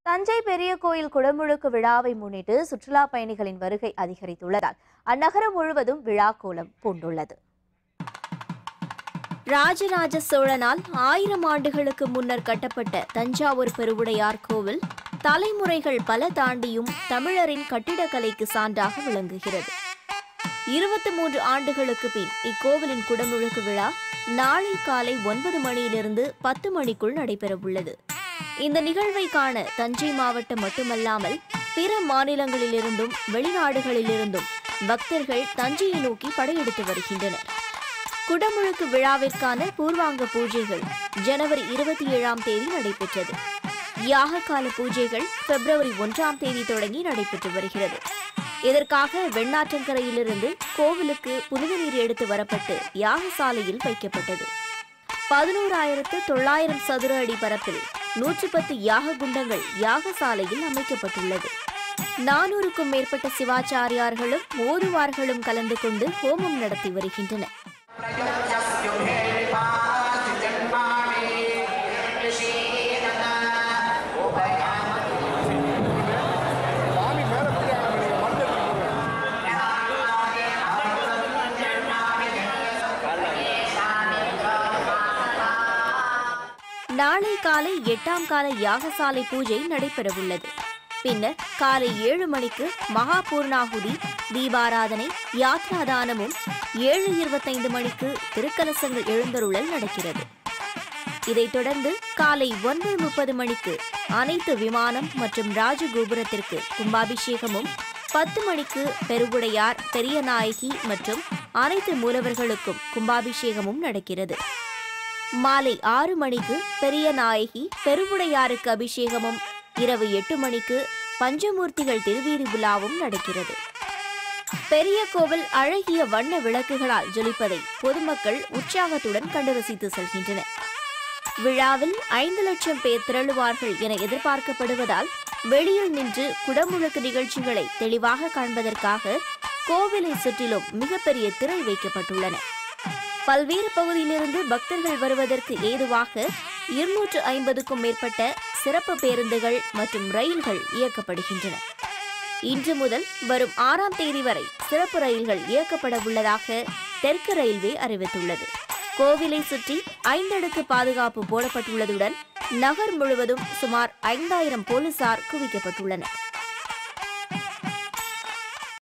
தஞ்சை பெரிய கோயில் குடமுழுக்கு விழாவை முன்னிட்டு சுற்றுலா பயணிகளின் வருகை அதிகரித்துள்ளதால் அந்நகரம் முழுவதும் விழா கோலம் பூண்டுள்ளது ராஜராஜ சோழனால் ஆயிரம் ஆண்டுகளுக்கு முன்னர் கட்டப்பட்ட தஞ்சாவூர் பெருவுடையார் கோவில் தலைமுறைகள் பல தாண்டியும் தமிழரின் கட்டிடக்கலைக்கு சான்றாக விளங்குகிறது இருபத்தி மூன்று ஆண்டுகளுக்கு பின் இக்கோவிலின் குடமுழுக்கு விழா நாளை காலை ஒன்பது மணியிலிருந்து பத்து மணிக்குள் நடைபெறவுள்ளது இந்த நிகழ்வை காண தஞ்சை மாவட்டம் மட்டுமல்லாமல் பிற மாநிலங்களிலிருந்தும் வெளிநாடுகளிலிருந்தும் பக்தர்கள் தஞ்சையை நோக்கி படையெடுத்து வருகின்றனர் குடமுழுக்கு விழாவிற்கான பூர்வாங்க பூஜைகள் ஜனவரி இருபத்தி ஏழாம் தேதி நடைபெற்றது யாககால பூஜைகள் பிப்ரவரி ஒன்றாம் தேதி தொடங்கி நடைபெற்று வருகிறது இதற்காக வெண்ணாற்றங்கரையிலிருந்து கோவிலுக்கு புனித நீர் எடுத்து வரப்பட்டு யாகசாலையில் வைக்கப்பட்டது பதினோராயிரத்து தொள்ளாயிரம் சதுர அடி பரப்பில் நூற்றி பத்து யாக குண்டங்கள் யாகசாலையில் அமைக்கப்பட்டுள்ளது நானூறுக்கும் மேற்பட்ட சிவாச்சாரியார்களும் ஓதுவார்களும் கலந்து கொண்டு ஹோமம் நடத்தி வருகின்றனர் நாளை காலை எட்டாம் கால யாகசாலை பூஜை நடைபெறவுள்ளது பின்னர் காலை ஏழு மணிக்கு மகா பூர்ணாகுதி தீபாராதனை யாத்ராதானமும் ஏழு இருபத்தைந்து மணிக்கு திருக்கலசங்கள் எழுந்தருளல் நடக்கிறது இதைத் தொடர்ந்து காலை ஒன்பது முப்பது மணிக்கு அனைத்து விமானம் மற்றும் ராஜகோபுரத்திற்கு கும்பாபிஷேகமும் பத்து மணிக்கு பெருவுடையார் பெரியநாயகி மற்றும் அனைத்து மூலவர்களுக்கும் கும்பாபிஷேகமும் நடக்கிறது மாலை ஆறு மணிக்கு பெரிய நாயகி பெருவுடையாருக்கு அபிஷேகமும் இரவு எட்டு மணிக்கு பஞ்சமூர்த்திகள் திருவீதி விழாவும் நடக்கிறது பெரிய கோவில் அழகிய வண்ண விளக்குகளால் ஜொலிப்பதை பொதுமக்கள் உற்சாகத்துடன் கண்டு ரசித்து செல்கின்றனர் விழாவில் ஐந்து லட்சம் பேர் திரளுவார்கள் என எதிர்பார்க்கப்படுவதால் வெளியில் நின்று குடமுழுக்கு நிகழ்ச்சிகளை தெளிவாக காண்பதற்காக கோவிலை சுற்றிலும் மிகப்பெரிய திரை வைக்கப்பட்டுள்ளன பல்வேறு பகுதியிலிருந்து பக்தர்கள் வருவதற்கு ஏதுவாக இருநூற்று ஐம்பதுக்கும் மேற்பட்ட சிறப்பு பேருந்துகள் மற்றும் ரயில்கள் இயக்கப்படுகின்றன இன்று முதல் வரும் ஆறாம் தேதி வரை சிறப்பு ரயில்கள் இயக்கப்பட உள்ளதாக தெற்கு ரயில்வே அறிவித்துள்ளது கோவிலை சுற்றி ஐந்தடுக்கு பாதுகாப்பு போடப்பட்டுள்ளதுடன் நகர் முழுவதும் சுமார் ஐந்தாயிரம் போலீசார் குவிக்கப்பட்டுள்ளனர்